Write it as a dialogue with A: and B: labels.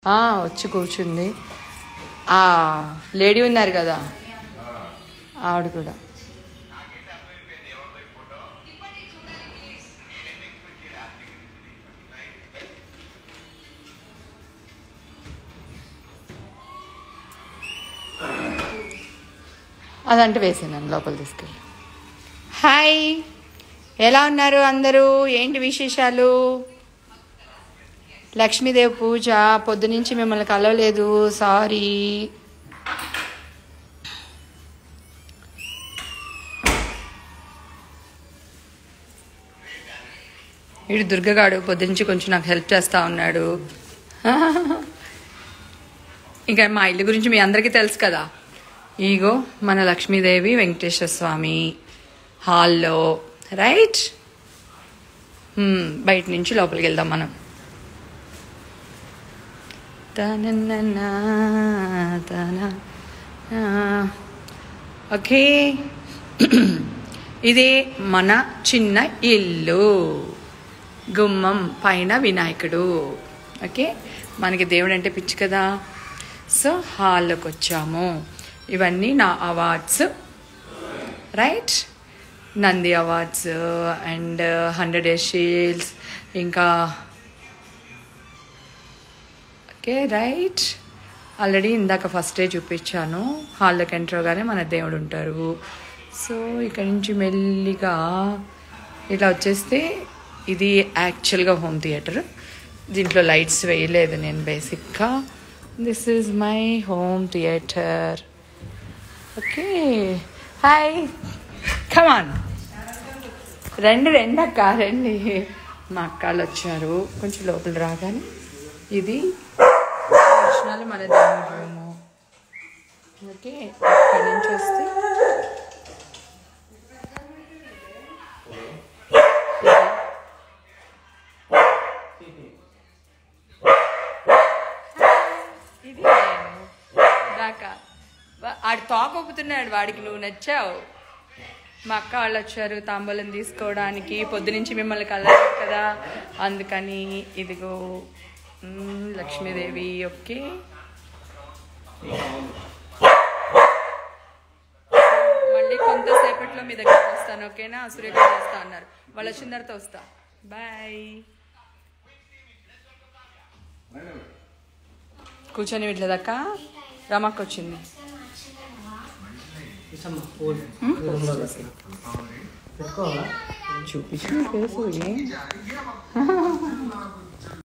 A: ఆ, వచ్చి కూర్చుంది ఆ లేడీ ఉన్నారు కదా ఆవిడ కూడా అదంటే వేసాను లోపల తీసుకెళ్ళి హాయ్ ఎలా ఉన్నారు అందరూ ఏంటి విశేషాలు లక్ష్మీదేవి పూజ పొద్దునుంచి మిమ్మల్ని కలవలేదు సారీ వీడు దుర్గగాడు పొద్దునుంచి కొంచెం నాకు హెల్ప్ చేస్తా ఉన్నాడు ఇంకా మా ఇల్లు గురించి మీ అందరికీ తెలుసు కదా ఈగో మన లక్ష్మీదేవి వెంకటేశ్వర స్వామి హాల్లో రైట్ హ్మ్, బయట నుంచి లోపలికి వెళ్దాం మనం తనననా, తన ఆ. ఓకే ఇది మన చిన్న ఇల్లు గుమ్మం పైన వినాయకుడు ఓకే మనకి దేవుడు అంటే పిచ్చి కదా సో హాల్లోకి వచ్చాము ఇవన్నీ నా awards right Nandi awards and hundred days shields ఇంకా ఓకే రైట్ ఆల్రెడీ ఇందాక ఫస్ట్ డే చూపించాను హాల్లోకి ఎంటర్ అవగానే మన దేవుడు ఉంటారు సో ఇక్కడ నుంచి మెల్లిగా ఇలా వచ్చేస్తే ఇది యాక్చువల్గా హోమ్ థియేటర్ దీంట్లో లైట్స్ వేయలేదు నేను బేసిక్గా this is my home theatre okay hi come on రండి రండి అక్క రండి మా అక్కలు వచ్చారు కొంచెం లోపల రాగానే ఇది దర్శనాలు మన దేవుడి రూము ఓకే అక్కడి నుంచి వస్తే ఇది నేను దాకా వా- ఆడు తోకొప్పుతున్నాడు వాడికి నువ్వు నచ్చావు మా అక్క వాళ్ళు వచ్చారు తాంబూలం తీసుకోవడానికి పొద్దునుంచి మిమ్మల్ని కలవాలి కదా అందుకని ఇదిగో మ్మ్, లక్ష్మీదేవి ఓకే మళ్ళీ కొంతసేపట్లో మీ దగ్గరకు వస్తాను ఓకేనా సూర్యగారు వస్తా అన్నారు వాళ్ళు వచ్చిన తర్వాత వస్తా బాయ్ కూర్చొని వీట్లేదక్క రమక్క వచ్చింది
B: పెట్టుకోవాలా
A: చూపించిన ఫేస్